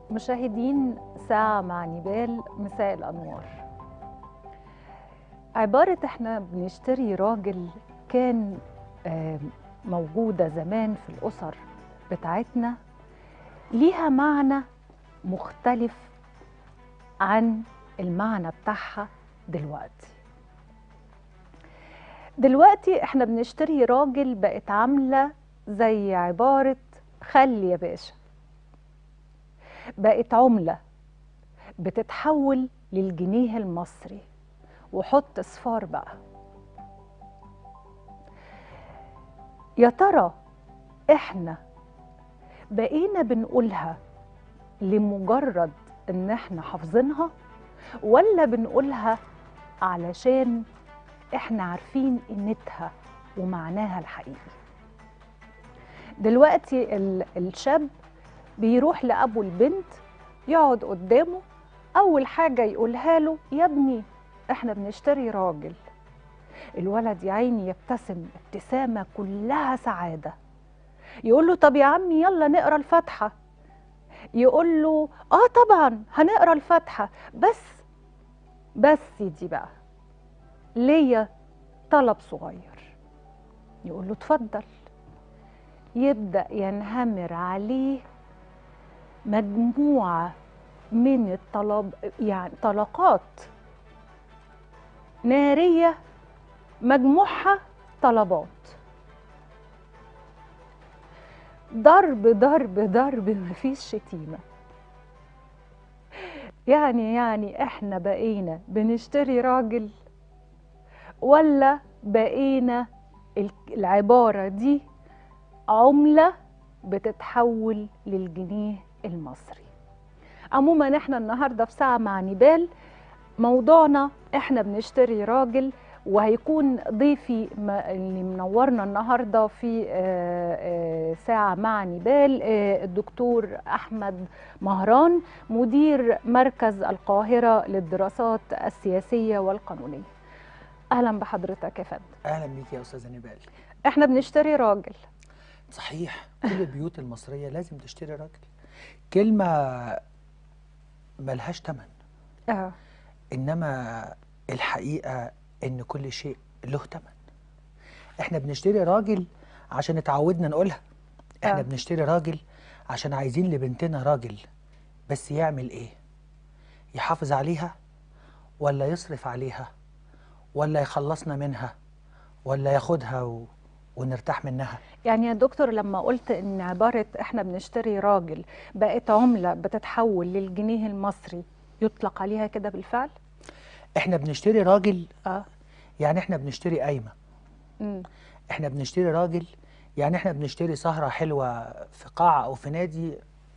مشاهدين ساعة مع نبال مساء الأنوار عبارة احنا بنشتري راجل كان آه، موجودة زمان في الأسر بتاعتنا ليها معنى مختلف عن المعنى بتاعها دلوقتي دلوقتي احنا بنشتري راجل بقت عاملة زي عبارة خلي يا باشا بقت عملة بتتحول للجنيه المصري وحط صفار بقى يا ترى احنا بقينا بنقولها لمجرد ان احنا حافظينها ولا بنقولها علشان احنا عارفين قيمتها ومعناها الحقيقي دلوقتي ال- الشاب بيروح لابو البنت يقعد قدامه اول حاجه يقولها له يا ابني احنا بنشتري راجل الولد يا عيني يبتسم ابتسامه كلها سعاده يقول له طب يا عمي يلا نقرا الفاتحه يقول له اه طبعا هنقرا الفاتحه بس بس دي بقى ليا طلب صغير يقول له اتفضل يبدا ينهمر عليه مجموعه من الطلب يعني طلقات ناريه مجموعها طلبات ضرب ضرب ضرب مفيش شتيمه يعني يعني احنا بقينا بنشتري راجل ولا بقينا ال- العباره دي عمله بتتحول للجنيه المصري عموما احنا النهارده في ساعه مع نبال موضوعنا احنا بنشتري راجل وهيكون ضيفي ما- اللي منورنا النهارده في آه، آه، ساعه مع نبال آه، الدكتور احمد مهران مدير مركز القاهره للدراسات السياسيه والقانونيه اهلا بحضرتك يا فندم اهلا بيك يا استاذه نبال احنا بنشتري راجل صحيح كل البيوت المصريه لازم تشتري راجل كلمه ملهاش تمن اه انما الحقيقه ان كل شيء له تمن احنا بنشتري راجل عشان اتعودنا نقولها احنا آه. بنشتري راجل عشان عايزين لبنتنا راجل بس يعمل ايه يحافظ عليها ولا يصرف عليها ولا يخلصنا منها ولا ياخدها و... ونرتاح منها يعني يا دكتور لما قلت ان عباره احنا بنشتري راجل بقت عمله بتتحول للجنيه المصري يطلق عليها كده بالفعل احنا بنشتري راجل اه يعني احنا بنشتري قايمه امم احنا بنشتري راجل يعني احنا بنشتري سهرة حلوة في قاعة أو في نادي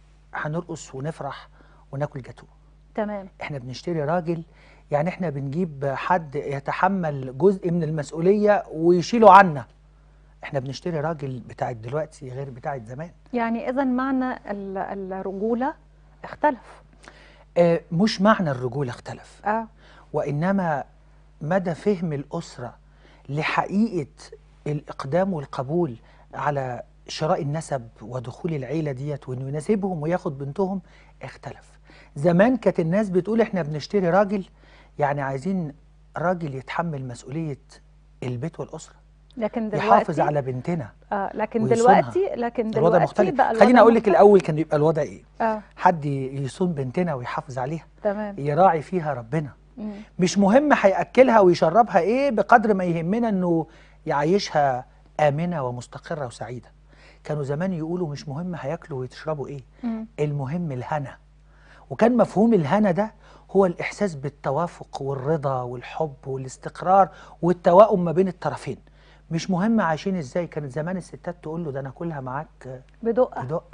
هنرقص ونفرح وناكل جاتوه تمام احنا بنشتري راجل يعني احنا بنجيب حد يتحمل جزء من المسؤولية ويشيله عنا احنا بنشتري راجل بتاع دلوقتي غير بتاع زمان يعني اذا معنى ال- الرجوله اختلف اه مش معنى الرجولة اختلف اه وإنما مدى فهم الأسرة لحقيقة الإقدام والقبول على شراء النسب ودخول العيلة ديت وإنه يناسبهم وياخد بنتهم اختلف زمان كانت الناس بتقول إحنا بنشتري راجل يعني عايزين راجل يتحمل مسؤولية البيت والأسرة لكن دلوقتي يحافظ على بنتنا آه لكن ويصونها. دلوقتي لكن الوضع دلوقتي مختلف بقى خليني الوضع أقول لك مختلف. الأول كان بيبقى الوضع إيه اه حد يصون بنتنا ويحافظ عليها تمام يراعي فيها ربنا مم. مش مهم هياكلها ويشربها ايه بقدر ما يهمنا انه يعيشها امنه ومستقره وسعيده كانوا زمان يقولوا مش مهم هياكلوا ويشربوا ايه مم. المهم الهنا وكان مفهوم الهنا ده هو الاحساس بالتوافق والرضا والحب والاستقرار والتوائم ما بين الطرفين مش مهم عايشين ازاي كانت زمان الستات تقول له ده انا اكلها معاك بدقه بدق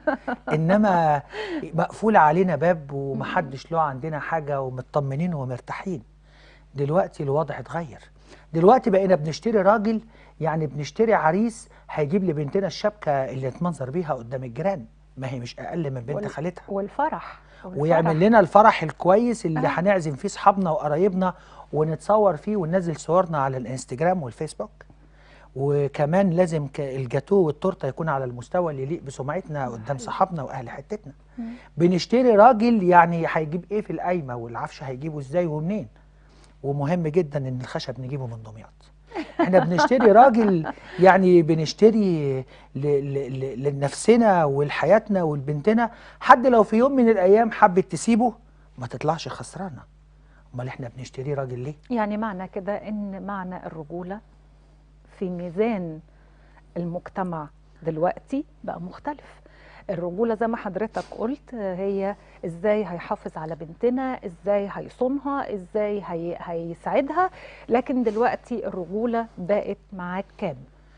انما مقفول علينا باب ومحدش له عندنا حاجه ومطمنين ومرتاحين دلوقتي الوضع اتغير دلوقتي بقينا بنشتري راجل يعني بنشتري عريس هيجيب لبنتنا الشبكه اللي نتمنظر بيها قدام الجيران ما هي مش اقل من بنت وال- خالتها والفرح والفرح. ويعمل لنا الفرح الكويس اللي آه. هنعزم فيه اصحابنا وقرايبنا ونتصور فيه وننزل صورنا على الانستجرام والفيسبوك وكمان لازم ك- الجاتوه والتورته يكون على المستوى اللي يليق بسمعتنا قدام صحابنا واهل حتتنا مم. بنشتري راجل يعني هيجيب ايه في القايمه والعفش هيجيبه ازاي ومنين ومهم جدا ان الخشب نجيبه من دمياط احنا بنشتري راجل يعني بنشتري ل- ل- ل- لنفسنا ولحياتنا ولبنتنا حد لو في يوم من الايام حبت تسيبه ما تطلعش خسرانه امال احنا بنشتري راجل ليه يعني معنى كده ان معنى الرجوله في ميزان المجتمع دلوقتي بقى مختلف الرجوله زي ما حضرتك قلت هي ازاي هيحافظ على بنتنا ازاي هيصونها ازاي هي هيساعدها لكن دلوقتي الرجوله بقت معاك كام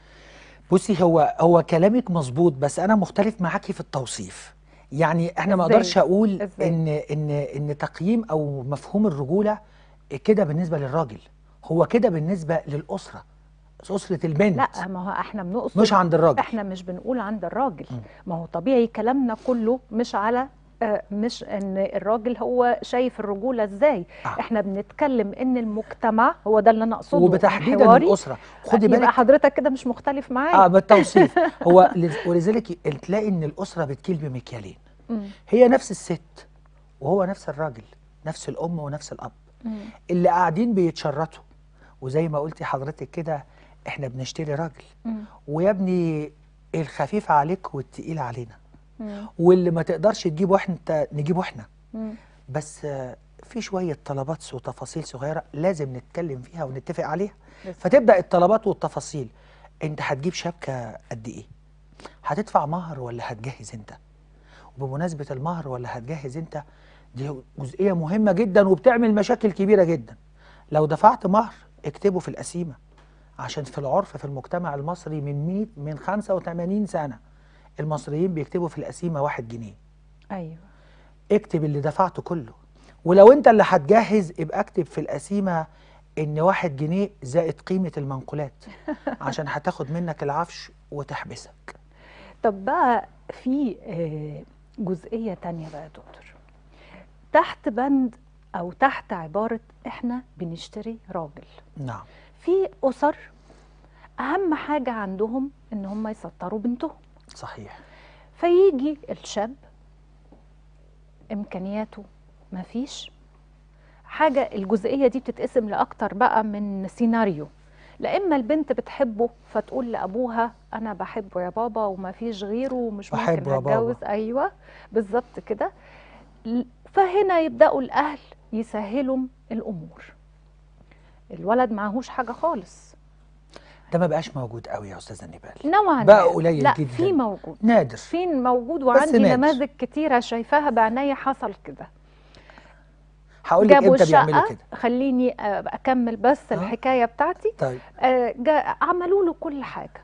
بصي هو هو كلامك مظبوط بس انا مختلف معاكي في التوصيف يعني احنا ما إزاي؟ اقدرش اقول إزاي؟ ان ان ان تقييم او مفهوم الرجوله كده بالنسبه للراجل هو كده بالنسبه للاسره اسره البنت لا ما هو احنا بنقصد مش عند الراجل احنا مش بنقول عند الراجل مم. ما هو طبيعي كلامنا كله مش على آه، مش ان الراجل هو شايف الرجوله ازاي آه. احنا بنتكلم ان المجتمع هو ده اللي انا اقصده وبتحديدا محوري. الاسره خدي يبقى بالك حضرتك كده مش مختلف معايا اه بالتوصيف هو لز- ولذلك تلاقي ان الاسره بتكيل بمكيالين مم. هي نفس الست وهو نفس الراجل نفس الام ونفس الاب مم. اللي قاعدين بيتشرطوا وزي ما قلتي حضرتك كده احنا بنشتري راجل مم. ويا ابني الخفيف عليك والتقيل علينا مم. واللي ما تقدرش تجيبه احنا نجيبه احنا مم. بس آه، في شوية طلبات وتفاصيل صغيرة لازم نتكلم فيها ونتفق عليها بس. فتبدأ الطلبات والتفاصيل انت هتجيب شبكة قد ايه هتدفع مهر ولا هتجهز انت وبمناسبة المهر ولا هتجهز انت دي جزئية مهمة جدا وبتعمل مشاكل كبيرة جدا لو دفعت مهر اكتبه في القسيمة عشان في العرف في المجتمع المصري من 100 من 85 سنة المصريين بيكتبوا في القسيمة واحد جنيه ايوه اكتب اللي دفعته كله ولو انت اللي هتجهز يبقى اكتب في القسيمة ان واحد جنيه زائد قيمة المنقولات عشان هتاخد منك العفش وتحبسك طب بقى في آه، جزئيه تانية بقى يا دكتور تحت بند او تحت عباره احنا بنشتري راجل نعم في اسر اهم حاجه عندهم ان هم يسطروا بنتهم صحيح فيجي الشاب امكانياته مفيش حاجه الجزئيه دي بتتقسم لاكتر بقى من سيناريو لا اما البنت بتحبه فتقول لابوها انا بحبه يا بابا ومفيش غيره ومش ممكن بحبه يا بابا. هتجوز ايوه بالظبط كده ل- فهنا يبداوا الاهل يسهلوا الامور الولد معهوش حاجه خالص ده ما بقاش موجود قوي يا استاذه نبال نوعا بقى ما. قليل لا جداً. في موجود نادر في موجود وعندي نادر. نماذج كتيره شايفاها بعينيا حصل كده هقول لك جابوا امتى بيعملوا الشقه كده خليني آه، اكمل بس آه. الحكايه بتاعتي طيب آه، جا- عملوا له كل حاجه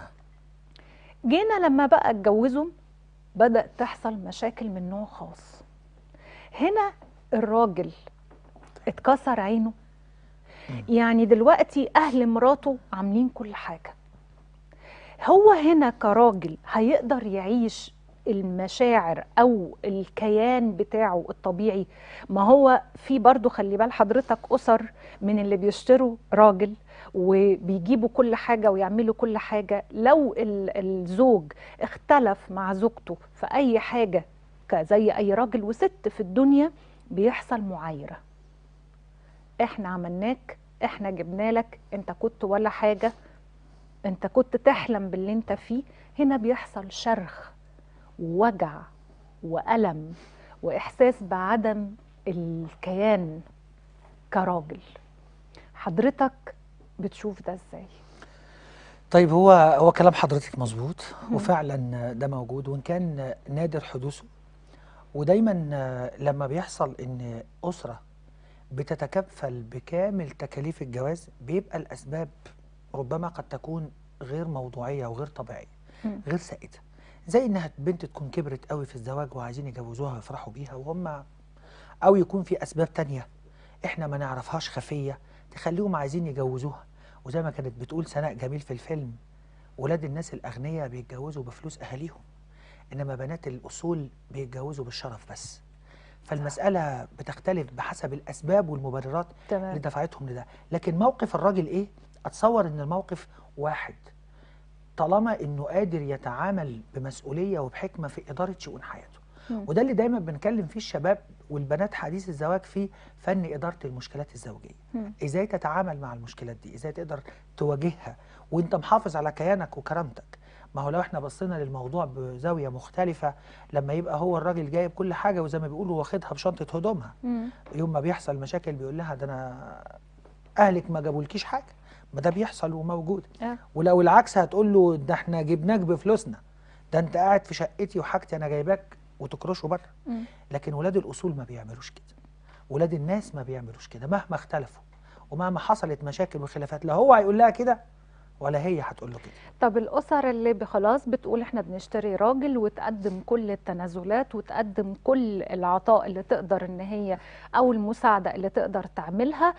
جينا لما بقى اتجوزوا بدأت تحصل مشاكل من نوع خاص هنا الراجل اتكسر عينه مم. يعني دلوقتي أهل مراته عاملين كل حاجة هو هنا كراجل هيقدر يعيش المشاعر أو الكيان بتاعه الطبيعي ما هو في برضو خلي بال حضرتك أسر من اللي بيشتروا راجل وبيجيبوا كل حاجة ويعملوا كل حاجة لو ال- الزوج اختلف مع زوجته في أي حاجة ك- زي أي راجل وست في الدنيا بيحصل معايرة احنا عملناك احنا جبنا لك انت كنت ولا حاجة انت كنت تحلم باللي انت فيه هنا بيحصل شرخ ووجع وألم وإحساس بعدم الكيان كراجل حضرتك بتشوف ده ازاي طيب هو هو كلام حضرتك مظبوط وفعلا ده موجود وان كان نادر حدوثه ودايما لما بيحصل ان اسره بتتكفل بكامل تكاليف الجواز بيبقى الاسباب ربما قد تكون غير موضوعيه وغير طبيعيه مم. غير سائده زي انها بنت تكون كبرت قوي في الزواج وعايزين يجوزوها ويفرحوا بيها وهم او يكون في اسباب تانية احنا ما نعرفهاش خفيه تخليهم عايزين يجوزوها وزي ما كانت بتقول سناء جميل في الفيلم ولاد الناس الاغنياء بيتجوزوا بفلوس اهاليهم انما بنات الاصول بيتجوزوا بالشرف بس فالمساله بتختلف بحسب الاسباب والمبررات اللي تمام دفعتهم لده لكن موقف الراجل ايه اتصور ان الموقف واحد طالما انه قادر يتعامل بمسؤوليه وبحكمه في اداره شؤون حياته مم. وده اللي دايما بنكلم فيه الشباب والبنات حديث الزواج في فن اداره المشكلات الزوجيه مم. ازاي تتعامل مع المشكلات دي ازاي تقدر تواجهها وانت محافظ على كيانك وكرامتك ما هو لو احنا بصينا للموضوع بزاويه مختلفه لما يبقى هو الراجل جايب كل حاجه وزي ما بيقولوا واخدها بشنطه هدومها مم. يوم ما بيحصل مشاكل بيقول لها ده انا اهلك ما جابولكيش حاجه ما ده بيحصل وموجود آه. ولو العكس هتقول له ده احنا جبناك بفلوسنا ده انت قاعد في شقتي وحاجتي انا جايباك وتكرشه بره مم. لكن ولاد الاصول ما بيعملوش كده ولاد الناس ما بيعملوش كده مهما اختلفوا ومهما حصلت مشاكل وخلافات لا هو هيقول لها كده ولا هي هتقول له كده طب الأسر اللي ب- خلاص بتقول احنا بنشتري راجل وتقدم كل التنازلات وتقدم كل العطاء اللي تقدر ان هي او المساعدة اللي تقدر تعملها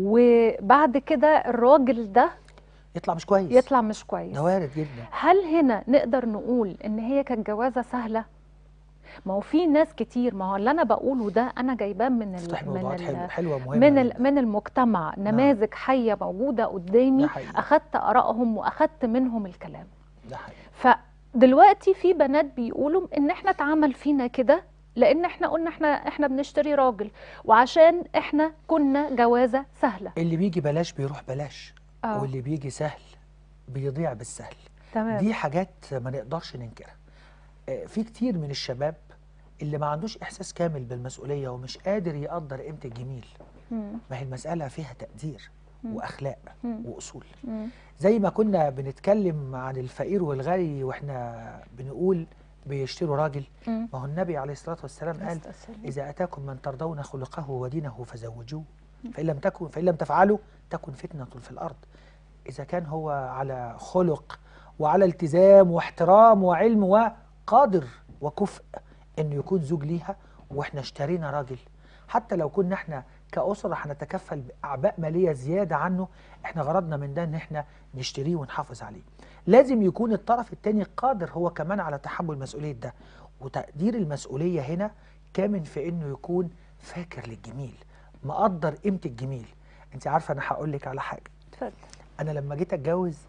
وبعد كده الراجل ده يطلع مش كويس يطلع مش كويس ده وارد جدا هل هنا نقدر نقول ان هي كانت جوازة سهلة؟ ما هو في ناس كتير ما هو اللي انا بقوله ده انا جايباه من ال تفتح من موضوعات ال حلوه حلوه مهمه من ال جداً. من المجتمع نماذج حية موجودة ده قدامي حقيقي اخدت ارائهم واخدت منهم الكلام ده حقيقي فدلوقتي في بنات بيقولوا ان احنا اتعمل فينا كده لان احنا قلنا احنا احنا بنشتري راجل وعشان احنا كنا جوازه سهله اللي بيجي بلاش بيروح بلاش اه واللي بيجي سهل بيضيع بالسهل تمام دي حاجات ما نقدرش ننكرها آه، في كتير من الشباب اللي ما عندوش احساس كامل بالمسؤوليه ومش قادر يقدر قيمه الجميل مم. ما هي المساله فيها تقدير مم. واخلاق مم. واصول مم. زي ما كنا بنتكلم عن الفقير والغني واحنا بنقول بيشتروا راجل مم. ما هو النبي عليه الصلاه والسلام قال استسلم. اذا اتاكم من ترضون خلقه ودينه فزوجوه فان لم تكن فان لم تفعلوا تكن فتنه في الارض اذا كان هو على خلق وعلى التزام واحترام وعلم وقادر وكفء انه يكون زوج ليها واحنا اشترينا راجل حتى لو كنا احنا كأسرة هنتكفل بأعباء مالية زيادة عنه احنا غرضنا من ده ان احنا نشتريه ونحافظ عليه لازم يكون الطرف التاني قادر هو كمان على تحمل مسؤولية ده وتقدير المسؤولية هنا كامن في انه يكون فاكر للجميل مقدر قيمة الجميل انت عارفة انا هقول لك على حاجة اتفضل انا لما جيت اتجوز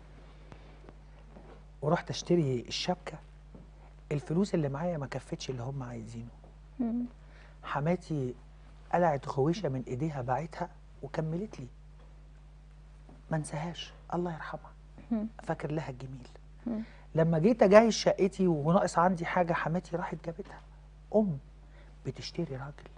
ورحت اشتري الشبكة الفلوس اللي معايا ما كفتش اللي هم عايزينه مم. حماتي قلعت غويشة من ايديها باعتها وكملت لي ما انساهاش الله يرحمها مم. فاكر لها الجميل مم. لما جيت اجهز شقتي وناقص عندي حاجة حماتي راحت جابتها ام بتشتري راجل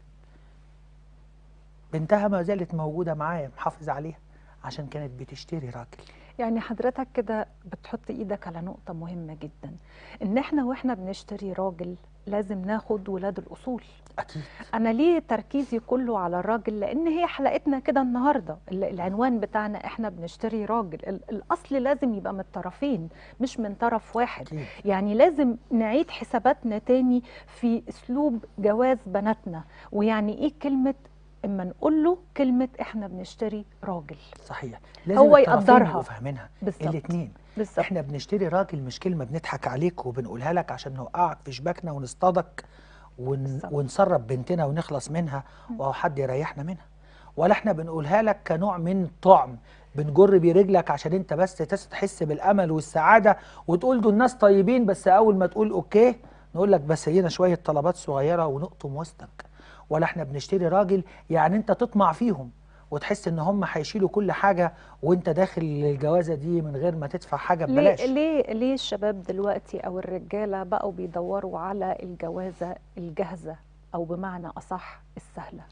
بنتها ما زالت موجودة معايا محافظ عليها عشان كانت بتشتري راجل يعني حضرتك كده بتحط ايدك على نقطة مهمة جدا ان احنا واحنا بنشتري راجل لازم ناخد ولاد الاصول اكيد انا ليه تركيزي كله على الراجل لان هي حلقتنا كده النهارده ال- العنوان بتاعنا احنا بنشتري راجل ال- الاصل لازم يبقى من الطرفين مش من طرف واحد اكيد يعني لازم نعيد حساباتنا تاني في اسلوب جواز بناتنا ويعني ايه كلمه اما نقول له كلمه احنا بنشتري راجل صحيح لازم هو الطرفين يقدرها. يبقوا فاهمينها بالظبط الاثنين بالظبط احنا بنشتري راجل مش كلمه بنضحك عليك وبنقولها لك عشان نوقعك في شباكنا ونصطادك ون... بالظبط. ونسرب بنتنا ونخلص منها مم. وهو حد يريحنا منها ولا احنا بنقولها لك كنوع من طعم بنجر بيه رجلك عشان انت بس تس- تحس بالامل والسعاده وتقول دول الناس طيبين بس اول ما تقول اوكي نقول لك بس لينا شويه طلبات صغيره ونقطم وسطك ولا احنا بنشتري راجل يعني انت تطمع فيهم وتحس ان هم هيشيلوا كل حاجه وانت داخل الجوازه دي من غير ما تدفع حاجه ليه ببلاش ليه ليه الشباب دلوقتي او الرجاله بقوا بيدوروا على الجوازه الجاهزه او بمعنى اصح السهله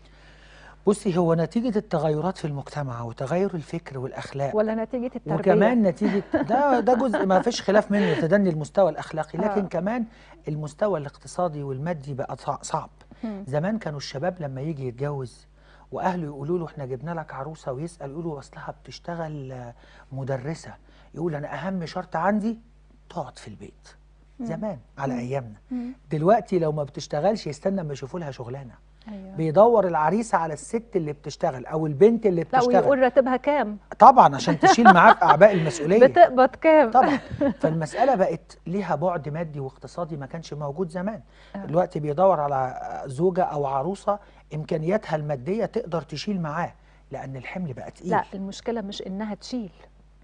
بصي هو نتيجه التغيرات في المجتمع وتغير الفكر والاخلاق ولا نتيجه التربيه وكمان نتيجه ده ده جزء ما فيش خلاف منه تدني المستوى الاخلاقي لكن آه. كمان المستوى الاقتصادي والمادي بقى صع- صعب مم. زمان كانوا الشباب لما يجي يتجوز واهله يقولوا له احنا جبنا لك عروسه ويسال يقولوا اصلها بتشتغل آه، مدرسه يقول انا اهم شرط عندي تقعد في البيت مم. زمان على مم. ايامنا مم. دلوقتي لو ما بتشتغلش يستنى ما يشوفوا لها شغلانه ايوه بيدور العريس على الست اللي بتشتغل او البنت اللي لا بتشتغل ويقول راتبها كام طبعا عشان تشيل معاك اعباء المسؤوليه بتقبض كام طبعا فالمساله بقت ليها بعد مادي واقتصادي ما كانش موجود زمان آه. دلوقتي بيدور على زوجه او عروسه امكانياتها الماديه تقدر تشيل معاه لان الحمل بقى تقيل لا المشكله مش انها تشيل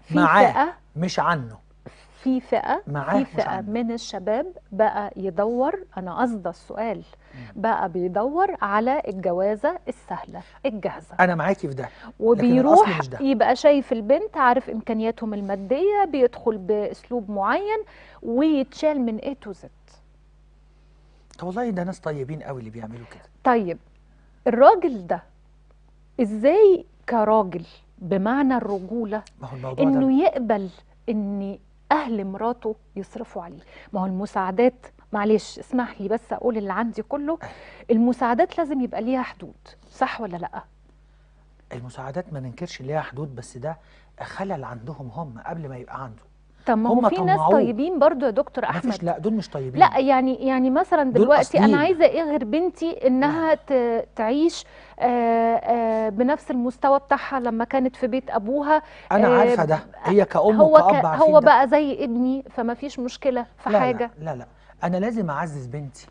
في معاه فئه مش عنه في فئه معاه في مش فئه عنه من الشباب بقى يدور انا قصده السؤال بقى بيدور على الجوازه السهله الجاهزه انا معاكي في ده وبيروح مش ده. يبقى شايف البنت عارف امكانياتهم الماديه بيدخل باسلوب معين ويتشال من A to Z طب والله ده ناس طيبين قوي اللي بيعملوا كده طيب الراجل ده ازاي كراجل بمعنى الرجوله ما هو الموضوع ده انه يقبل ان اهل مراته يصرفوا عليه ما هو المساعدات معلش اسمح لي بس اقول اللي عندي كله المساعدات لازم يبقى ليها حدود صح ولا لا المساعدات ما ننكرش ليها حدود بس ده خلل عندهم هم قبل ما يبقى عنده طب ما هو هم في ناس طمعوه. طيبين برضو يا دكتور ما احمد فيش لا دول مش طيبين لا يعني يعني مثلا دول دلوقتي أصليين. انا عايزه ايه غير بنتي انها ت- تعيش آه، آه، بنفس المستوى بتاعها لما كانت في بيت ابوها انا آه، عارفه ده هي كأم هو وكأب ك... عارفين هو ده. بقى زي ابني فما فيش مشكله في لا حاجه لا لا لا انا لازم اعزز بنتي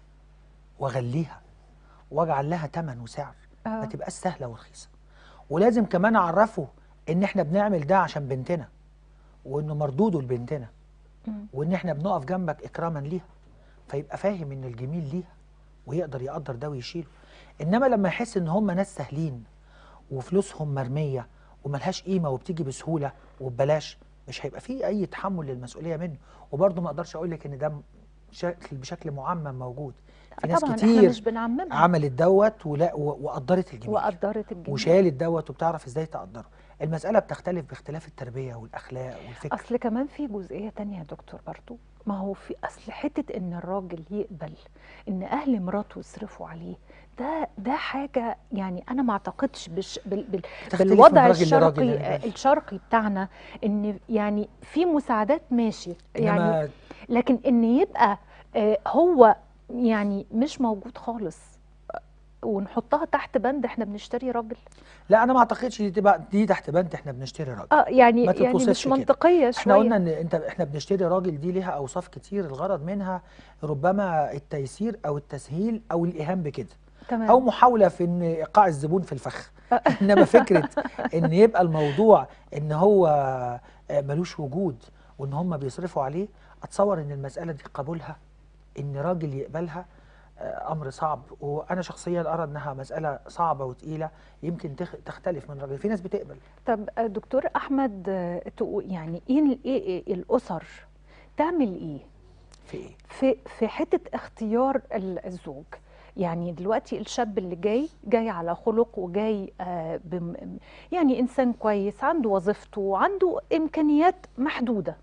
واغليها واجعل لها ثمن وسعر ما آه. تبقاش سهله ورخيصه ولازم كمان اعرفه ان احنا بنعمل ده عشان بنتنا وانه مردوده لبنتنا مم. وان احنا بنقف جنبك اكراما ليها فيبقى فاهم ان الجميل ليها ويقدر يقدر ده ويشيله انما لما يحس ان هم ناس سهلين وفلوسهم مرميه وملهاش قيمه وبتيجي بسهوله وببلاش مش هيبقى فيه اي تحمل للمسؤوليه منه وبرضه ما اقدرش اقول لك ان ده بشكل بشكل معمم موجود في ناس طبعا احنا كتير مش بنعممها عملت دوت ولا و- وقدرت الجميل وقدرت الجميل وشالت دوت وبتعرف ازاي تقدره المساله بتختلف باختلاف التربيه والاخلاق والفكر اصل كمان في جزئيه تانية يا دكتور برضو ما هو في اصل حته ان الراجل يقبل ان اهل مراته يصرفوا عليه ده ده حاجه يعني انا ما اعتقدش بش بال بال بتختلف من بالوضع راجل لراجل الشرقي يعني بقى. الشرقي بتاعنا ان يعني في مساعدات ماشي يعني انما لكن ان يبقى آه، هو يعني مش موجود خالص آه، ونحطها تحت بند احنا بنشتري راجل لا انا ما اعتقدش دي تبقى دي تحت بند احنا بنشتري راجل اه يعني ما يعني تتوصفش مش كده. منطقيه شويه احنا قلنا ان انت احنا بنشتري راجل دي ليها اوصاف كتير الغرض منها ربما التيسير او التسهيل او الايهام بكده تمام او محاوله في ان ايقاع الزبون في الفخ انما فكره ان يبقى الموضوع ان هو آه، ملوش وجود وان هم بيصرفوا عليه اتصور ان المساله دي قبولها ان راجل يقبلها آه، امر صعب وانا شخصيا ارى انها مساله صعبه وتقيله يمكن تخ- تختلف من راجل في ناس بتقبل طب آه، دكتور احمد آه، تقو- يعني ايه ال- ايه إيه الاسر تعمل ايه في ايه في في حته اختيار ال- الزوج يعني دلوقتي الشاب اللي جاي جاي على خلق وجاي آه بم يعني انسان كويس عنده وظيفته عنده امكانيات محدوده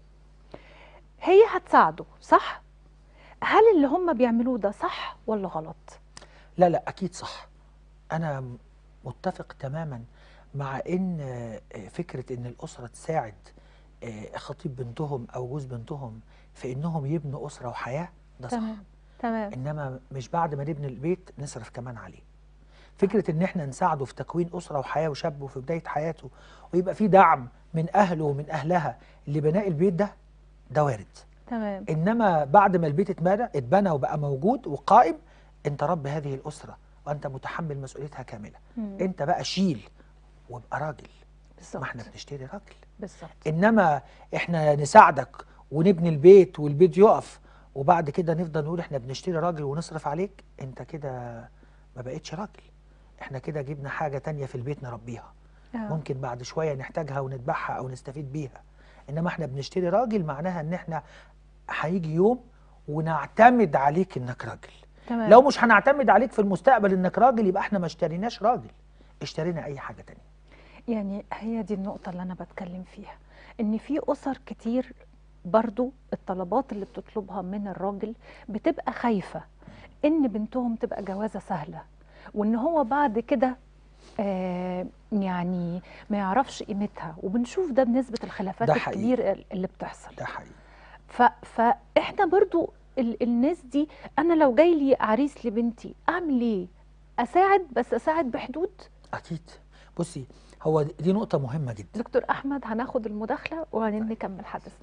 هي هتساعده صح هل اللي هم بيعملوه ده صح ولا غلط لا لا اكيد صح انا م- متفق تماما مع ان آه، فكره ان الاسره تساعد آه، خطيب بنتهم او جوز بنتهم في انهم يبنوا اسره وحياه ده صح تمام تمام انما مش بعد ما نبني البيت نصرف كمان عليه فكره ان احنا نساعده في تكوين اسره وحياه وشاب في بدايه حياته ويبقى في دعم من اهله ومن اهلها لبناء البيت ده ده وارد تمام انما بعد ما البيت اتبنى اتبنى وبقى موجود وقائم انت رب هذه الاسره وانت متحمل مسؤوليتها كامله مم. انت بقى شيل وابقى راجل ما احنا بالظبط بنشتري راجل بالظبط انما احنا نساعدك ونبني البيت والبيت يقف وبعد كده نفضل نقول احنا بنشتري راجل ونصرف عليك انت كده ما بقتش راجل احنا كده جبنا حاجة تانية في البيت نربيها آه. ممكن بعد شوية نحتاجها ونذبحها او نستفيد بيها انما احنا بنشتري راجل معناها ان احنا هيجي يوم ونعتمد عليك انك راجل تمام لو مش هنعتمد عليك في المستقبل انك راجل يبقى احنا ما اشتريناش راجل اشترينا اي حاجة تانية يعني هي دي النقطة اللي أنا بتكلم فيها إن في أسر كتير برضو الطلبات اللي بتطلبها من الراجل بتبقى خايفة إن بنتهم تبقى جوازة سهلة وإن هو بعد كده آه يعني ما يعرفش قيمتها وبنشوف ده بنسبة الخلافات ده حقيقي. الكبيرة اللي بتحصل ده حقيقي ف... فاحنا برضو ال... الناس دي انا لو جاي لي عريس لبنتي اعمل ايه اساعد بس اساعد بحدود اكيد بصي هو دي- دي نقطة مهمة جدا دكتور احمد هناخد المداخله وهنكمل حديثنا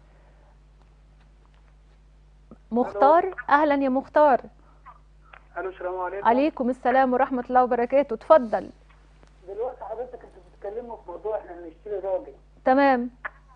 مختار اهلا يا مختار الو السلام عليكم عليكم السلام ورحمه الله وبركاته اتفضل دلوقتي حضرتك انتوا بتتكلموا في موضوع احنا بنشتري راجل تمام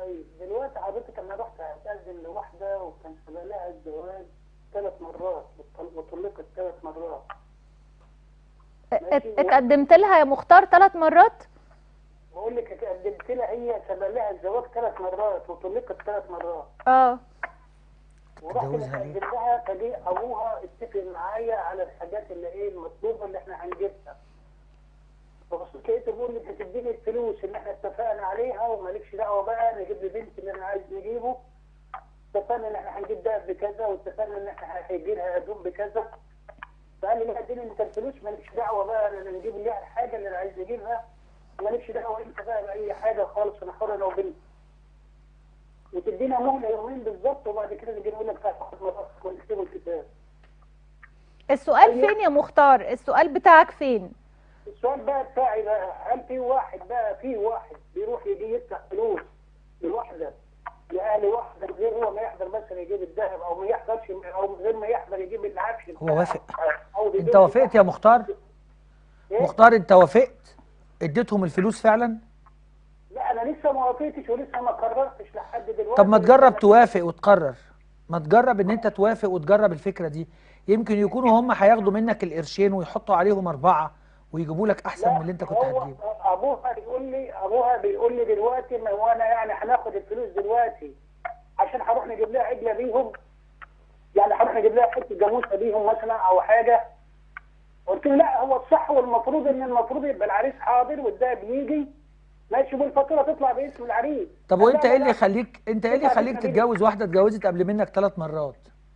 طيب دلوقتي حضرتك انا رحت اتقدم لواحده وكان سبق لها الزواج ثلاث مرات وطل- وطلقت ثلاث مرات ات- اتقدمت لها يا مختار ثلاث مرات بقول لك قدمت لها هي سبق لها الزواج ثلاث مرات وطلقت ثلاث مرات اه ورحت تتجوزها ليه؟ اتقدم لها فجه ابوها اتفق معايا على الحاجات اللي ايه المطلوبه اللي احنا هنجيبها فبصيت لقيته بيقول لي انت تديني الفلوس اللي احنا اتفقنا عليها ومالكش دعوه بقى نجيب لي بنت اللي انا عايز نجيبه اتفقنا ان احنا هنجيب دهب بكذا واتفقنا ان احنا هيجي لها هدوم بكذا فقال لي لا اديني انت الفلوس مالكش دعوه بقى انا نجيب لها الحاجه اللي انا عايز نجيبها مالكش دعوه انت بقى باي حاجه خالص انا حر انا وبنتي وتدينا مهله يومين بالظبط وبعد كده نجي نقول لك هاخد مرات ونكتبوا الكتاب السؤال أيوة. فين يا مختار السؤال بتاعك فين السؤال بقى بتاعي بقى هل في واحد بقى في واحد بيروح يجي يدفع فلوس لواحده لاهل واحده من غير هو ما يحضر مثلا يجيب الذهب او ما يحضرش او من غير ما يحضر يجيب العفش هو وافق. او بيجيب انت وافقت يا مختار إيه؟ مختار انت وافقت اديتهم الفلوس فعلا لا انا لسه ما وافقتش ولسه ما قررتش لحد دلوقتي طب ما تجرب توافق وتقرر ما تجرب ان انت توافق وتجرب الفكره دي يمكن يكونوا هم هياخدوا منك القرشين ويحطوا عليهم اربعه ويجيبوا لك احسن لا، من اللي انت كنت هو هتجيبه ابوها بيقول لي ابوها بيقول لي دلوقتي ما هو انا يعني هناخد الفلوس دلوقتي عشان هروح نجيب لها عجله بيهم يعني هروح نجيب لها حته جاموسه بيهم مثلا او حاجه قلت له لا هو الصح والمفروض ان المفروض يبقى العريس حاضر والدهب يجي ماشي والفاتوره تطلع باسم العريس طب قال وانت لا، ايه اللي لا، يخليك انت ايه اللي تطلع يخليك باسم تتجوز واحده اتجوزت قبل منك ثلاث مرات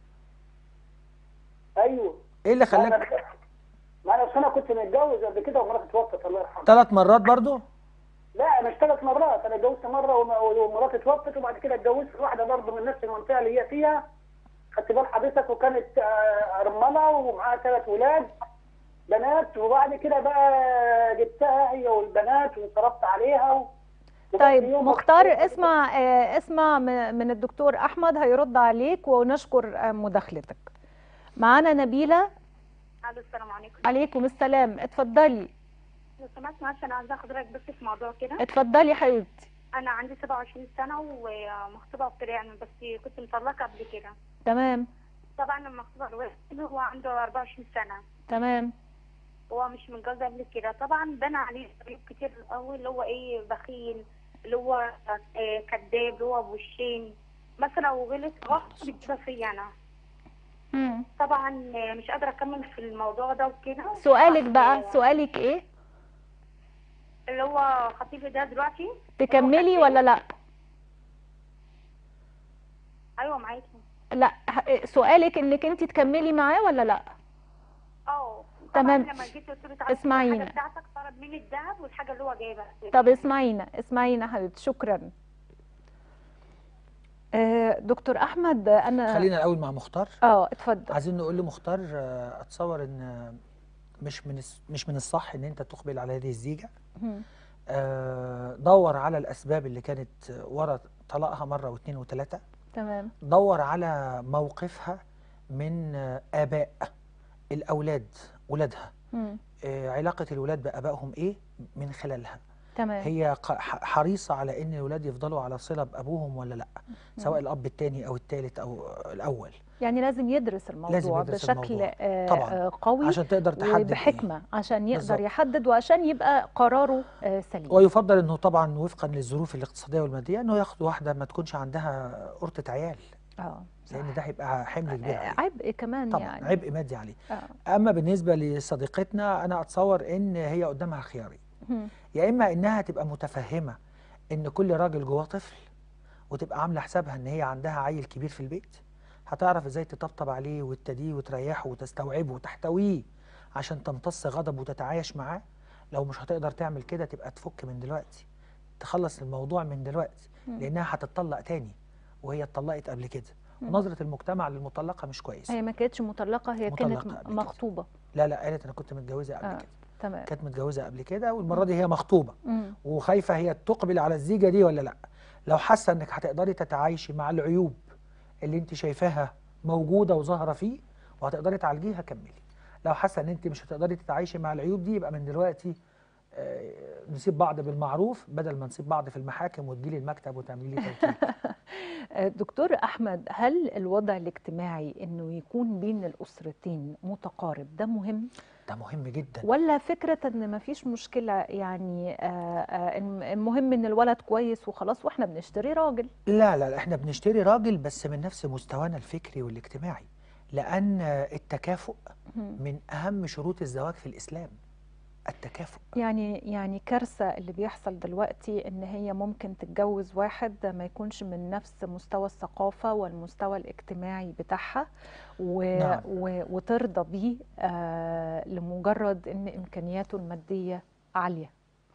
ايوه ايه اللي ما خلاك انا ما انا أصل انا كنت متجوز قبل كده ومراتي اتوفت الله يرحمها ثلاث مرات برضو لا مش ثلاث مرات انا اتجوزت مره وم- ومراتي اتوفت وبعد كده اتجوزت واحده برضه من نفس المنطقه اللي هي فيها خدت بال حضرتك وكانت آه، ارمله ومعاها ثلاث ولاد بنات وبعد كده بقى جبتها هي والبنات وصرفت عليها و... طيب وبعد يوم- مختار اسمع آه، اسمع من من الدكتور احمد هيرد عليك ونشكر آه، مداخلتك معانا نبيله الو السلام عليكم عليكم السلام اتفضلي لو سمحت معلش انا عايزه حضرتك بس في موضوع كده اتفضلي حبيبتي انا عندي 27 سنه ومخطوبه وكده يعني بس كنت مطلقه قبل كده تمام طبعا لما مخطوبه الواحد هو عنده 24 سنه تمام هو مش متجوز قبل كده طبعا بنى عليه عيوب كتير الاول اللي هو ايه بخيل اللي هو آه، كذاب اللي هو بوشين مثلا لو غلط غلط بتبقى فيا انا مم. طبعا آه، مش قادره اكمل في الموضوع ده وكده سؤالك بقى آه، سؤالك ايه اللي هو خطيبي ده دلوقتي تكملي ولا لا ايوه معاكي لا ه- سؤالك انك انت تكملي معاه ولا لا اه تمام. طبعاً لما جيت قلت له تعالى اسمعينا. الحاجه بتاعتك طلب مني الذهب والحاجه اللي هو جايبها طب اسمعينا اسمعينا حبيبتي شكرا آه، دكتور احمد انا خلينا الاول مع مختار اه اتفضل عايزين نقول لمختار آه، اتصور ان آه، مش من الس- مش من الصح ان انت تقبل على هذه الزيجه مم. آه، دور على الاسباب اللي كانت ورا طلاقها مره واثنين وثلاثه تمام دور على موقفها من آه، اباء الاولاد ولادها مم. آه، علاقه الولاد بابائهم ايه من خلالها تمام هي ق- ح- حريصه على ان الولاد يفضلوا على صله بابوهم ولا لا سواء الاب الثاني او الثالث او الاول يعني لازم يدرس الموضوع يدرس بشكل الموضوع. آه، طبعاً. آه، قوي عشان تقدر تحدد إيه. وبحكمه عشان يقدر بالظبط. يحدد وعشان يبقى قراره آه، سليم ويفضل انه طبعا وفقا للظروف الاقتصاديه والماديه انه ياخد واحده ما تكونش عندها قرطه عيال اه لان ده هيبقى حمل كبير آه، عليه عبء كمان طبعا يعني عبء مادي عليه آه. اما بالنسبه لصديقتنا انا اتصور ان هي قدامها خيارين مم. يا اما انها تبقى متفهمه ان كل راجل جواه طفل وتبقى عامله حسابها ان هي عندها عيل كبير في البيت هتعرف ازاي تطبطب عليه وتديه وتريحه وتستوعبه وتحتويه عشان تمتص غضبه وتتعايش معاه لو مش هتقدر تعمل كده تبقى تفك من دلوقتي تخلص الموضوع من دلوقتي لانها هتطلق تاني وهي اتطلقت قبل كده ونظره المجتمع للمطلقه مش كويسه هي ما كانتش مطلقه هي كانت مطلقة قبل كده. مخطوبه لا لا قالت انا كنت متجوزه قبل آه. كده تمام كانت متجوزه قبل كده والمره دي هي مخطوبه مم. وخايفه هي تقبل على الزيجه دي ولا لا لو حاسه انك هتقدري تتعايشي مع العيوب اللي انت شايفاها موجوده وظاهره فيه وهتقدري تعالجيها كملي لو حاسه ان انت مش هتقدري تتعايشي مع العيوب دي يبقى من دلوقتي آه، نسيب بعض بالمعروف بدل ما نسيب بعض في المحاكم وتجيلي المكتب وتعملي لي توكيل آه، دكتور احمد هل الوضع الاجتماعي انه يكون بين الاسرتين متقارب ده مهم ده مهم جدا ولا فكره ان مفيش مشكله يعني آه، آه، الم- المهم ان الولد كويس وخلاص واحنا بنشتري راجل لا لا لا، احنا بنشتري راجل بس من نفس مستوانا الفكري والاجتماعي لأن التكافؤ مم. من أهم شروط الزواج في الإسلام التكافؤ يعني يعني كارثة اللي بيحصل دلوقتي ان هي ممكن تتجوز واحد ما يكونش من نفس مستوى الثقافة والمستوى الاجتماعي بتاعها و نعم. و وترضى بيه آه لمجرد ان امكانياته المادية عالية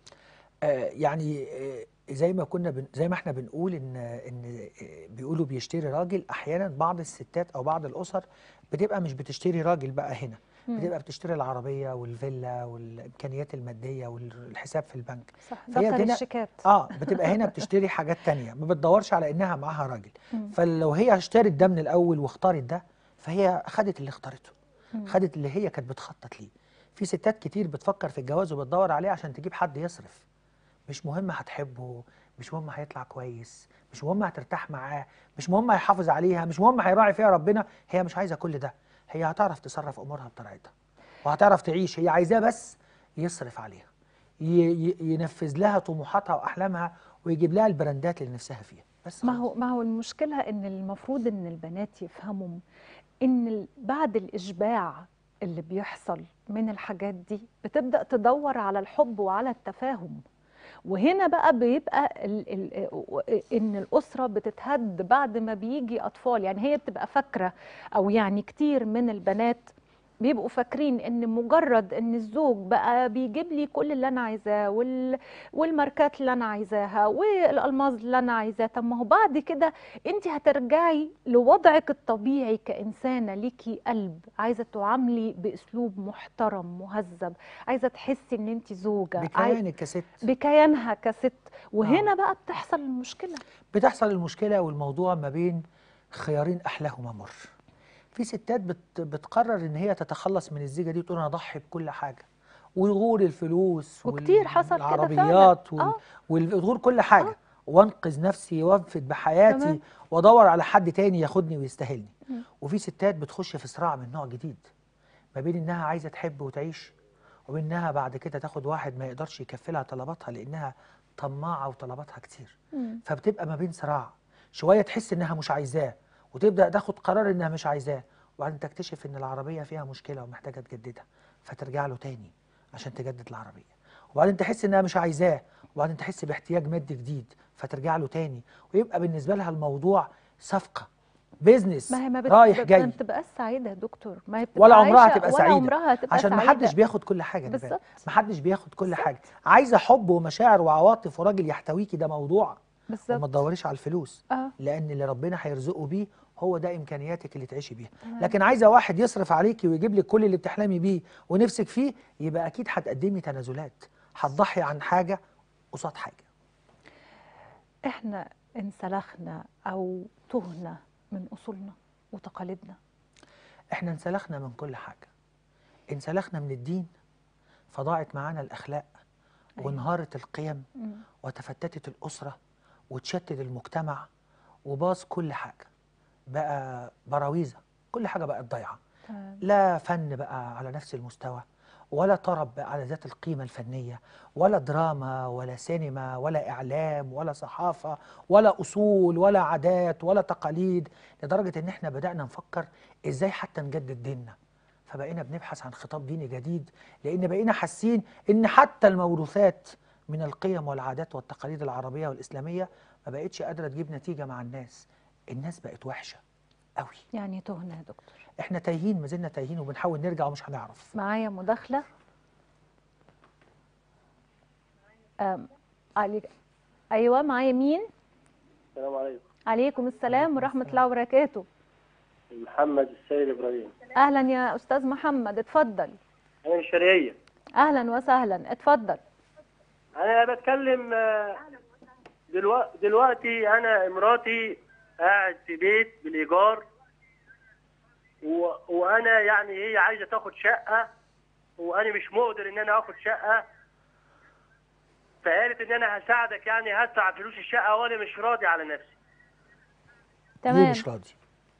آه، يعني آه، زي ما كنا بن زي ما احنا بنقول ان ان آه، بيقولوا بيشتري راجل احيانا بعض الستات او بعض الاسر بتبقى مش بتشتري راجل بقى هنا مم. بتبقى بتشتري العربيه والفيلا والامكانيات الماديه والحساب في البنك صح فهي دفتر هنا- الشيكات اه بتبقى هنا بتشتري حاجات تانية ما بتدورش على انها معاها راجل مم. فلو هي اشترت ده من الاول واختارت ده فهي خدت اللي اختارته مم. خدت اللي هي كانت بتخطط ليه في ستات كتير بتفكر في الجواز وبتدور عليه عشان تجيب حد يصرف مش مهم هتحبه مش مهم هيطلع كويس مش مهم هترتاح معاه مش مهم هيحافظ عليها مش مهم هيراعي فيها ربنا هي مش عايزه كل ده هي هتعرف تصرف امورها بطريقتها وهتعرف تعيش هي عايزاه بس يصرف عليها ي- ي- ينفذ لها طموحاتها واحلامها ويجيب لها البراندات اللي نفسها فيها بس ما خلاص. هو ما هو المشكلة ان المفروض ان البنات يفهموا ان ال- بعد الاشباع اللي بيحصل من الحاجات دي بتبدأ تدور على الحب وعلى التفاهم وهنا بقى بيبقى ال ال ان الاسره بتتهد بعد ما بيجي اطفال يعني هي بتبقى فاكره او يعني كتير من البنات بيبقوا فاكرين ان مجرد ان الزوج بقى بيجيب لي كل اللي انا عايزاه وال والماركات اللي انا عايزاها والالماظ اللي انا عايزاه طب ما هو بعد كده انت هترجعي لوضعك الطبيعي كانسانه ليكي قلب عايزه تعاملي باسلوب محترم مهذب عايزه تحسي ان انت زوجه عاي- بكيانك كست بكيانها كست وهنا بقى بتحصل المشكله بتحصل المشكلة والموضوع ما بين خيارين أحلاهما مر في ستات بت بتقرر إن هي تتخلص من الزيجة دي وتقول أنا أضحي بكل حاجة ويغور الفلوس وكتير حصل كده فعلا. والعربيات وال... آه. ويغور كل حاجة آه. وانقذ نفسي وانفد بحياتي تمام. وادور على حد تاني ياخدني ويستاهلني مم. وفي ستات بتخش في صراع من نوع جديد ما بين انها عايزه تحب وتعيش وبين انها بعد كده تاخد واحد ما يقدرش يكفلها طلباتها لانها طماعه وطلباتها كتير مم. فبتبقى ما بين صراع شويه تحس انها مش عايزاه وتبدا تاخد قرار انها مش عايزاه وبعدين تكتشف ان العربيه فيها مشكله ومحتاجه تجددها فترجع له تاني عشان تجدد العربيه وبعدين تحس انها مش عايزاه وبعدين تحس باحتياج مادي جديد فترجع له تاني ويبقى بالنسبه لها الموضوع صفقه بيزنس ما هي ما بت... رايح ما جاي بتبقاش سعيده يا دكتور ما هي بتبقى ولا عمرها عايشة- تبقى ولا سعيدة. عمرها تبقى عشان ما سعيدة. حدش بياخد كل حاجه أنا فاهم. بالظبط ما حدش بياخد كل بالظبط. حاجه عايزه حب ومشاعر وعواطف وراجل يحتويكي ده موضوع وما بالظبط تدوريش على الفلوس اه لان اللي ربنا هيرزقه بيه هو ده امكانياتك اللي تعيشي بيها تمام. لكن عايزه واحد يصرف عليكي ويجيب لك كل اللي بتحلمي بيه ونفسك فيه يبقى اكيد هتقدمي تنازلات هتضحي عن حاجه قصاد حاجه احنا انسلخنا او تهنا من اصولنا وتقاليدنا احنا انسلخنا من كل حاجه انسلخنا من الدين فضاعت معانا الاخلاق أيوة. وانهارت القيم مم. وتفتتت الأسرة وتشتت المجتمع وباظ كل حاجة بقى براويزة كل حاجة بقت ضايعة تمام. لا فن بقى على نفس المستوى ولا طرب بقى على ذات القيمة الفنية ولا دراما ولا سينما ولا إعلام ولا صحافة ولا أصول ولا عادات ولا تقاليد لدرجة إن إحنا بدأنا نفكر إزاي حتى نجدد ديننا فبقينا بنبحث عن خطاب ديني جديد لأن بقينا حاسين إن حتى الموروثات من القيم والعادات والتقاليد العربية والإسلامية ما بقتش قادرة تجيب نتيجة مع الناس الناس بقت وحشة قوي يعني تهنا يا دكتور احنا تايهين ما زلنا تايهين وبنحاول نرجع ومش هنعرف معايا مداخله أم. عليك ايوه معايا مين السلام عليكم عليكم السلام ورحمه الله وبركاته محمد السيد ابراهيم اهلا يا استاذ محمد اتفضل انا من الشرقيه اهلا وسهلا اتفضل انا بتكلم آه، دلوقتي دلوقتي انا مراتي قاعد في بيت بالايجار و... وانا يعني هي عايزه تاخد شقه وانا مش مقدر ان انا اخد شقه فقالت ان انا هساعدك يعني هدفع فلوس الشقه وانا مش راضي على نفسي ليه تمام مش راضي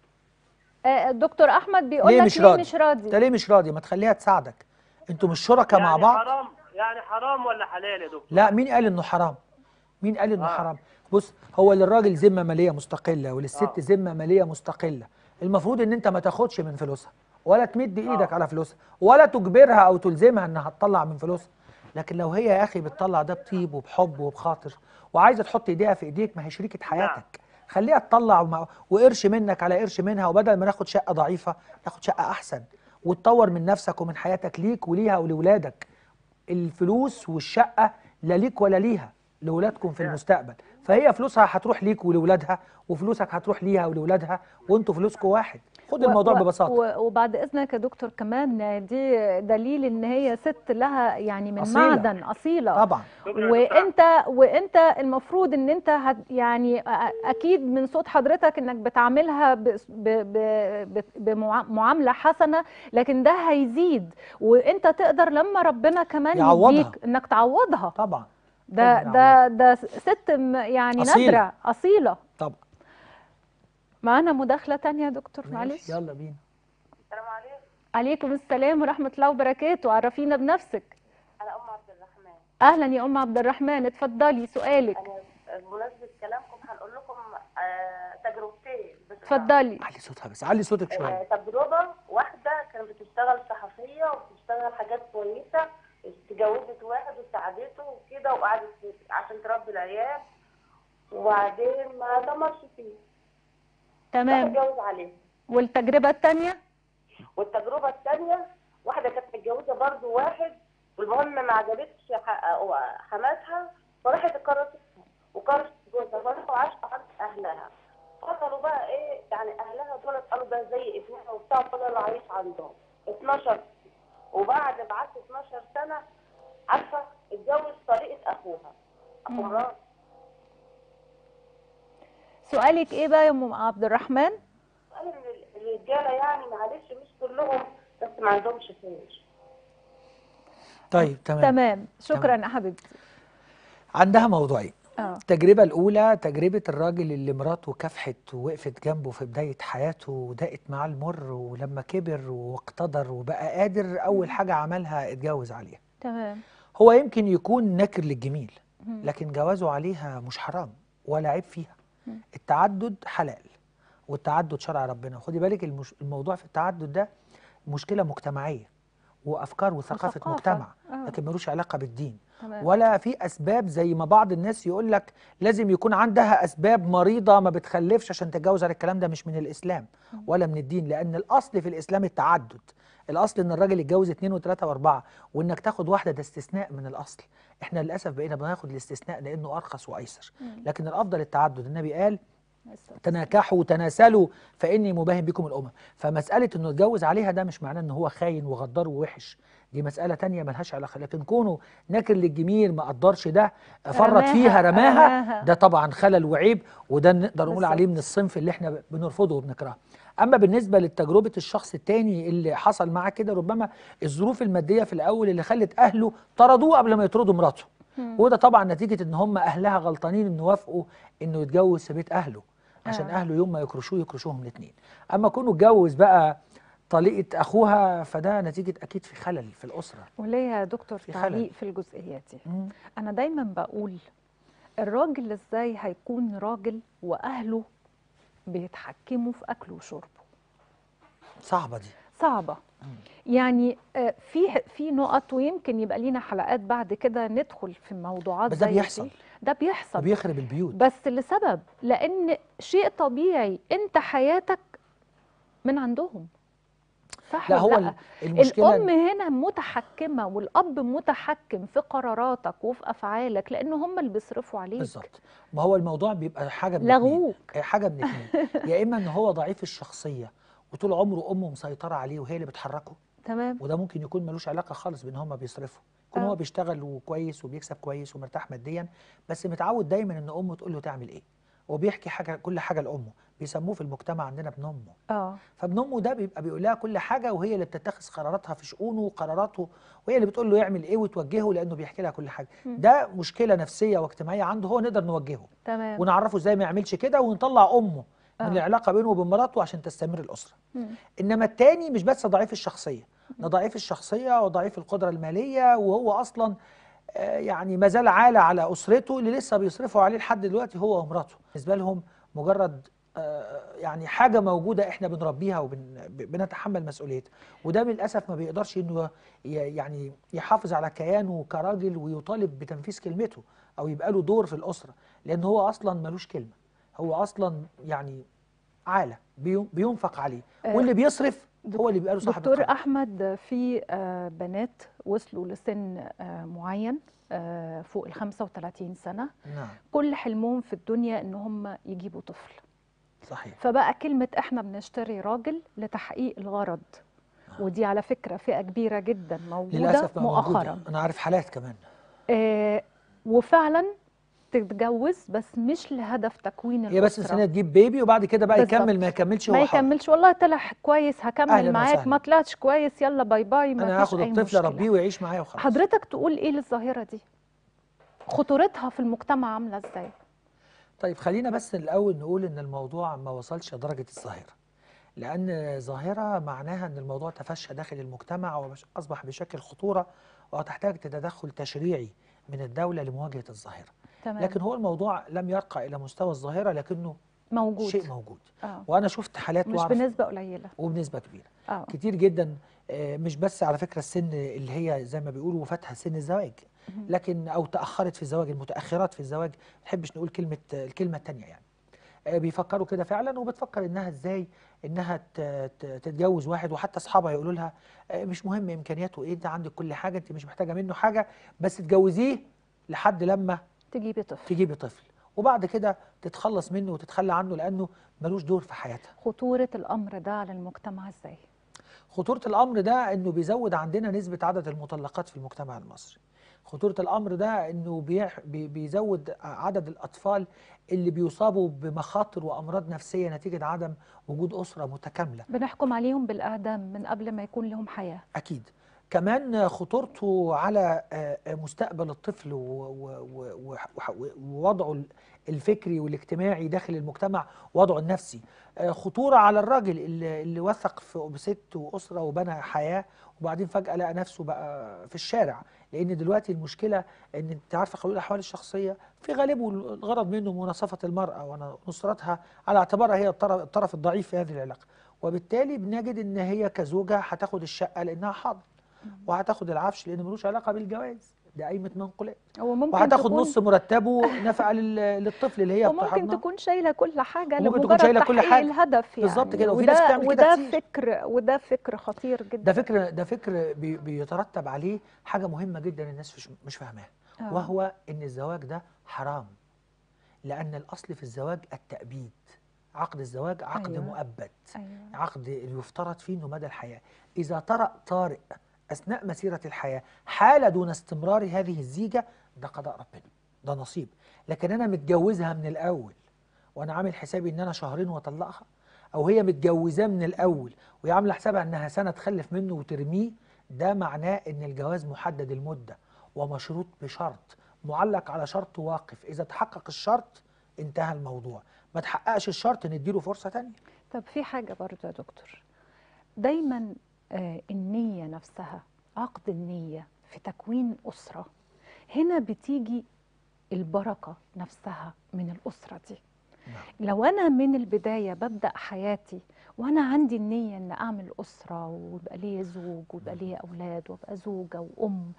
آه، دكتور احمد بيقول ليه لك مش ليه راضي مش راضي انت ليه مش راضي ما تخليها تساعدك انتوا مش شركاء مع يعني بعض حرام يعني حرام ولا حلال يا دكتور لا مين قال انه حرام مين قال انه آه. حرام بص هو للراجل ذمه ماليه مستقله وللست آه. ذمه ماليه مستقله المفروض ان انت ما تاخدش من فلوسها ولا تمد ايدك آه. على فلوسها ولا تجبرها او تلزمها انها تطلع من فلوسها لكن لو هي يا اخي بتطلع ده بطيب وبحب وبخاطر وعايزه تحط ايديها في ايديك ما هي شريكه حياتك خليها تطلع وما- وقرش منك على قرش منها وبدل ما ناخد شقه ضعيفه ناخد شقه احسن وتطور من نفسك ومن حياتك ليك وليها ولولادك الفلوس والشقه لا ليك ولا ليها لاولادكم في المستقبل فهي فلوسها هتروح ليك ولولادها وفلوسك هتروح ليها ولولادها وانتوا فلوسكم واحد خد و- الموضوع و- ببساطه و- وبعد اذنك يا دكتور كمان دي دليل ان هي ست لها يعني من أصيلة. معدن اصيله طبعا شكرا يا دكتور. وانت وانت المفروض ان انت هت يعني أ- اكيد من صوت حضرتك انك بتعاملها ب- ب- ب- بمعامله حسنه لكن ده هيزيد وانت تقدر لما ربنا كمان يعوضها. يديك انك تعوضها طبعا ده ربنا ده ده ست م- يعني أصيلة. نادره اصيله طبعا معانا مداخله تانية يا دكتور ماشي معلش يلا بينا السلام عليكم عليكم السلام ورحمه الله وبركاته عرفينا بنفسك انا ام عبد الرحمن اهلا يا ام عبد الرحمن اتفضلي سؤالك انا بمناسبه كلامكم هنقول لكم آه، تجربتين بس اتفضلي علي صوتها بس علي صوتك شويه آه، تجربه واحده كانت بتشتغل صحفيه وبتشتغل حاجات كويسه اتجوزت واحد وساعدته وكده وقعدت عشان تربي العيال وبعدين ما دمرش فيه راح تمام اتجوز عليه والتجربه الثانيه والتجربه الثانيه واحده كانت متجوزه برضو واحد والمهم ما عجبتش ح- حماتها فراحت اتكرست وكرست جوزها فراحوا عاشوا عند اهلها فضلوا بقى ايه يعني اهلها دول قالوا ده زي ابنها وبتاع فضلوا عايش عندهم 12 وبعد ما عدت 12 سنه عارفه اتجوز طريقه اخوها اخو مم. مراته سؤالك ايه بقى يا ام عبد الرحمن قال ان الرجاله يعني معلش مش كلهم بس ما عندهمش خير طيب تمام تمام شكرا يا حبيبتي عندها موضوعين اه التجربة الأولى تجربة الراجل اللي مراته كافحت ووقفت جنبه في بداية حياته ودقت معاه المر ولما كبر واقتدر وبقى قادر أول حاجة عملها اتجوز عليها تمام هو يمكن يكون ناكر للجميل مم. لكن جوازه عليها مش حرام ولا عيب فيها مم. التعدد حلال والتعدد شرع ربنا خدي بالك المش... الموضوع في التعدد ده مشكلة مجتمعية وأفكار وثقافة وثقافة. مجتمع آه. لكن ملوش علاقة بالدين تمام ولا في اسباب زي ما بعض الناس يقول لك لازم يكون عندها اسباب مريضه ما بتخلفش عشان تتجوز على الكلام ده مش من الاسلام ولا من الدين لان الاصل في الاسلام التعدد الاصل ان الراجل يتجوز اثنين وثلاثه واربعه وانك تاخد واحده ده استثناء من الاصل احنا للاسف بقينا بناخد الاستثناء لانه ارخص وايسر مم. لكن الافضل التعدد النبي قال بس- تناكحوا وتناسلوا فاني مباهم بكم الامم فمساله انه يتجوز عليها ده مش معناه ان هو خاين وغدار ووحش دي مساله تانية ملهاش علاقه لكن كونه ناكر للجميل ما قدرش ده فرط رماها- فيها رماها رماها. ده طبعا خلل وعيب وده نقدر نقول بالظبط. عليه من الصنف اللي احنا بنرفضه وبنكرهه اما بالنسبه لتجربه الشخص التاني اللي حصل معاه كده ربما الظروف الماديه في الاول اللي خلت اهله طردوه قبل ما يطردوا مراته مم. وده طبعا نتيجه ان هم اهلها غلطانين انه وافقوا انه يتجوز في بيت اهله عشان آه. اهله يوم ما يكرشوه يكرشوهم الاثنين اما كونه اتجوز بقى طليقه اخوها فده نتيجه اكيد في خلل في الاسره وليه يا دكتور في خلل. تعليق في الجزئيه دي مم. انا دايما بقول الراجل ازاي هيكون راجل واهله بيتحكموا في اكله وشربه صعبه دي صعبة يعني آه، في في نقط ويمكن يبقى لينا حلقات بعد كده ندخل في موضوعات بس ده زي بيحصل. دي. ده بيحصل وبيخرب البيوت بس لسبب لان شيء طبيعي انت حياتك من عندهم صح لا ولا هو ال- المشكله الام هنا متحكمه والاب متحكم في قراراتك وفي افعالك لان هم اللي بيصرفوا عليك بالظبط ما هو الموضوع بيبقى حاجه من لغوك. اتنين. حاجه من اتنين يا اما ان هو ضعيف الشخصيه وطول عمره امه مسيطره عليه وهي اللي بتحركه تمام وده ممكن يكون ملوش علاقه خالص بان هم بيصرفوا يكون آه. هو بيشتغل وكويس وبيكسب كويس ومرتاح ماديا بس متعود دايما ان امه تقول له تعمل ايه وبيحكي حاجه كل حاجه لامه بيسموه في المجتمع عندنا ابن امه اه فابن امه ده بيبقى بيقول لها كل حاجه وهي اللي بتتخذ قراراتها في شؤونه وقراراته وهي اللي بتقول له يعمل ايه وتوجهه لانه بيحكي لها كل حاجه مم. ده مشكله نفسيه واجتماعيه عنده هو نقدر نوجهه تمام ونعرفه ازاي ما يعملش كده ونطلع امه من آه. العلاقه بينه وبين مراته عشان تستمر الاسره مم. انما التاني مش بس ضعيف الشخصيه ده ضعيف الشخصيه وضعيف القدره الماليه وهو اصلا آه، يعني ما زال عالة على اسرته اللي لسه بيصرفوا عليه لحد دلوقتي هو ومراته بالنسبه لهم مجرد آه، يعني حاجه موجوده احنا بنربيها وبنتحمل مسؤوليتها وده للاسف ما بيقدرش انه ي- يعني يحافظ على كيانه كراجل ويطالب بتنفيذ كلمته او يبقى له دور في الاسره لان هو اصلا ملوش كلمه هو اصلا يعني عاله بيو- بينفق عليه آه، واللي بيصرف هو اللي بيبقى له صاحب دكتور القرار احمد في آه، بنات وصلوا لسن آه، معين آه، فوق ال 35 سنه نعم كل حلمهم في الدنيا ان هم يجيبوا طفل صحيح فبقى كلمه احنا بنشتري راجل لتحقيق الغرض ودي على فكره فئه كبيره جدا موجوده للاسف بقى مؤخرا موجودة. انا عارف حالات كمان آه وفعلا تتجوز بس مش لهدف تكوين هي بس الأسرة. مستنيه تجيب بيبي وبعد كده بقى بالظبط. يكمل ما يكملش هو ما حر. يكملش والله طلع كويس هكمل أهلاً معاك وسهلاً. ما طلعتش كويس يلا باي باي ما انا فيش هاخد أي الطفل مشكلة. اربيه ويعيش معايا وخلاص حضرتك تقول ايه للظاهرة دي خطورتها في المجتمع عاملة ازاي طيب خلينا بس الاول نقول ان الموضوع ما وصلش لدرجه الظاهره لان ظاهره معناها ان الموضوع تفشى داخل المجتمع واصبح بشكل خطوره وتحتاج تدخل تشريعي من الدوله لمواجهه الظاهره تمام لكن هو الموضوع لم يرقى الى مستوى الظاهره لكنه موجود شيء موجود اه وانا شفت حالات مش واعرف بنسبة قليلة وبنسبه كبيره اه كتير جدا آه، مش بس على فكره السن اللي هي زي ما بيقولوا وفاتها سن الزواج مهم. لكن او تاخرت في الزواج المتاخرات في الزواج ما نحبش نقول كلمه الكلمه الثانيه يعني آه، بيفكروا كده فعلا وبتفكر انها ازاي انها ت- ت- تتجوز واحد وحتى اصحابها يقولوا لها آه، مش مهم امكانياته ايه انت عندك كل حاجه انت مش محتاجه منه حاجه بس تجوزيه لحد لما تجيبي طفل تجيبي طفل وبعد كده تتخلص منه وتتخلى عنه لانه ملوش دور في حياتها خطورة الأمر ده على المجتمع ازاي خطورة الأمر ده إنه بيزود عندنا نسبة عدد المطلقات في المجتمع المصري. خطورة الأمر ده إنه بيح- بي- بيزود عدد الأطفال اللي بيصابوا بمخاطر وأمراض نفسية نتيجة عدم وجود أسرة متكاملة. بنحكم عليهم بالإعدام من قبل ما يكون لهم حياة أكيد. كمان خطورته على آه، آه، مستقبل الطفل و- و- و- و- ووضعه ال- الفكري والاجتماعي داخل المجتمع ووضعه النفسي آه، خطورة على الراجل اللي, اللي وثق في بست وأسرة وبنى حياة وبعدين فجأة لقى نفسه بقى في الشارع لأن دلوقتي المشكلة إن أنت عارفة قانون الأحوال الشخصية في غالبه الغرض منه مناصفة المرأة ونصرتها على اعتبارها هي الطرف, الطرف الضعيف في هذه العلاقة وبالتالي بنجد إن هي كزوجة هتاخد الشقة لأنها حاضر وهتاخد العفش لأنه ملوش علاقة بالجواز ده قايمة منقولات هو ممكن وهتاخد تكون نص مرتبه نفقة لل- للطفل اللي هي وممكن بتحضنه. تكون شايله كل حاجه وممكن تكون لمجرد شايلة كل تحقيق حاجة. الهدف يعني بالظبط كده، وفي وده ناس بتعمل كده وده كتير. فكر وده فكر خطير جدا ده فكر ده فكر بي بيترتب عليه حاجة مهمة جدا الناس مش مش فاهماها آه. وهو إن الزواج ده حرام لأن الأصل في الزواج التأبيد عقد الزواج عقد أيوة. مؤبد ايوه عقد يفترض فيه انه مدى الحياه اذا طرأ طارئ اثناء مسيره الحياه حال دون استمرار هذه الزيجه ده قضاء ربنا ده نصيب لكن انا متجوزها من الاول وانا عامل حسابي ان انا شهرين واطلقها او هي متجوزاه من الاول وهي عامله حسابها انها سنه تخلف منه وترميه ده معناه ان الجواز محدد المده ومشروط بشرط معلق على شرط واقف اذا تحقق الشرط انتهى الموضوع ما تحققش الشرط نديله فرصه تانية طب في حاجه برضه يا دكتور دايما آه النيه نفسها عقد النيه في تكوين اسره هنا بتيجي البركه نفسها من الاسره دي نعم. لو انا من البدايه ببدا حياتي وانا عندي النيه ان اعمل اسره ويبقى ليا زوج ويبقى ليا اولاد وابقى زوجه وام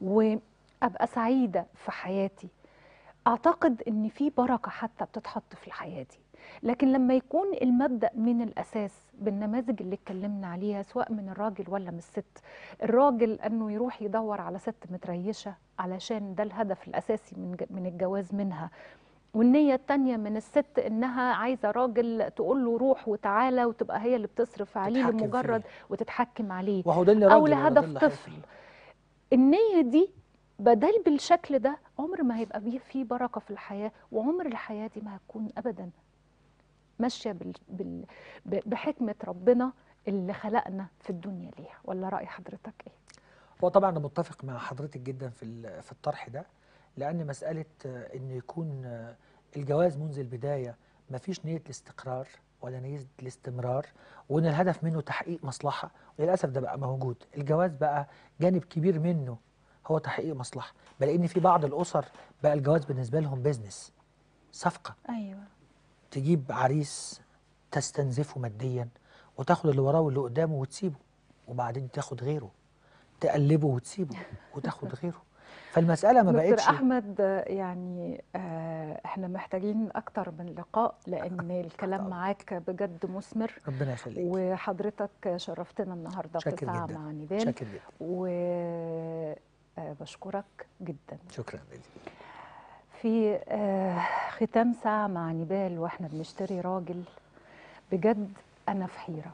وابقى سعيده في حياتي اعتقد ان في بركه حتى بتتحط في الحياه دي لكن لما يكون المبدا من الاساس بالنماذج اللي اتكلمنا عليها سواء من الراجل ولا من الست الراجل انه يروح يدور على ست متريشه علشان ده الهدف الاساسي من ج- من الجواز منها والنية التانية من الست إنها عايزة راجل تقول له روح وتعالى وتبقى هي اللي بتصرف عليه تتحكم لمجرد فيه. وتتحكم عليه وهو ده اللي أو راجل ولا ده لهدف اللي طفل حياته. النية دي بدل بالشكل ده عمر ما هيبقى بيه فيه بركه في الحياه وعمر الحياه دي ما هتكون ابدا ماشيه بال... بال... ب- بحكمه ربنا اللي خلقنا في الدنيا ليها ولا راي حضرتك ايه هو طبعا انا متفق مع حضرتك جدا في ال- في الطرح ده لان مساله آه، ان يكون آه، الجواز منذ البدايه ما فيش نيه الاستقرار ولا نيه الاستمرار وان الهدف منه تحقيق مصلحه وللاسف ده بقى موجود الجواز بقى جانب كبير منه هو تحقيق مصلحه بل ان في بعض الاسر بقى الجواز بالنسبه لهم بيزنس صفقه ايوه تجيب عريس تستنزفه ماديا وتاخد اللي وراه واللي قدامه وتسيبه وبعدين تاخد غيره تقلبه وتسيبه وتاخد غيره فالمسألة ما دكتور بقتش احمد آه، يعني آه، احنا محتاجين اكتر من لقاء لان الكلام معاك بجد مثمر ربنا يخليك وحضرتك شرفتنا النهارده في شاكر ساعه جدا. مع نيبال شاكر جدا وبشكرك جدا شكرا لك في آه، ختام ساعة مع نيبال واحنا بنشتري راجل بجد أنا في حيرة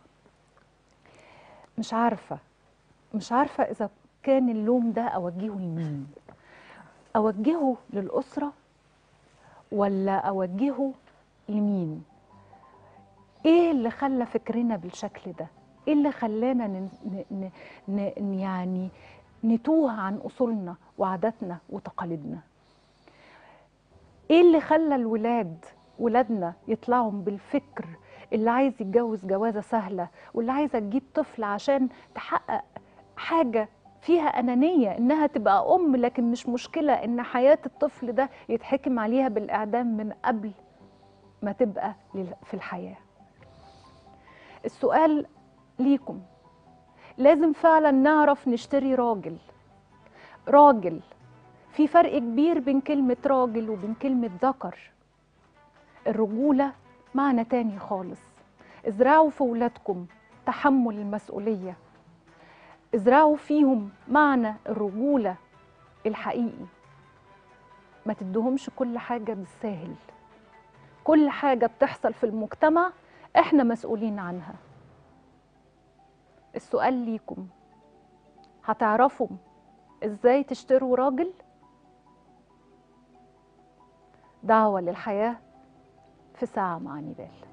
مش عارفة مش عارفة إذا كان اللوم ده أوجهه لمين أوجهه للأسرة ولا أوجهه لمين إيه اللي خلى فكرنا بالشكل ده إيه اللي خلانا ن... ن... ن... ن... يعني نتوه عن أصولنا وعاداتنا وتقاليدنا ايه اللي خلى الولاد ولادنا يطلعوا بالفكر اللي عايز يتجوز جوازه سهله واللي عايزه تجيب طفل عشان تحقق حاجه فيها انانيه انها تبقى ام لكن مش مشكله ان حياه الطفل ده يتحكم عليها بالاعدام من قبل ما تبقى لل- في الحياه السؤال ليكم لازم فعلا نعرف نشتري راجل راجل في فرق كبير بين كلمة راجل وبين كلمة ذكر الرجولة معنى تاني خالص ازرعوا في ولادكم تحمل المسؤولية ازرعوا فيهم معنى الرجولة الحقيقي ما تدهمش كل حاجة بالساهل كل حاجة بتحصل في المجتمع احنا مسؤولين عنها السؤال ليكم هتعرفوا ازاي تشتروا راجل دعوة للحياة في ساعة مع نيبال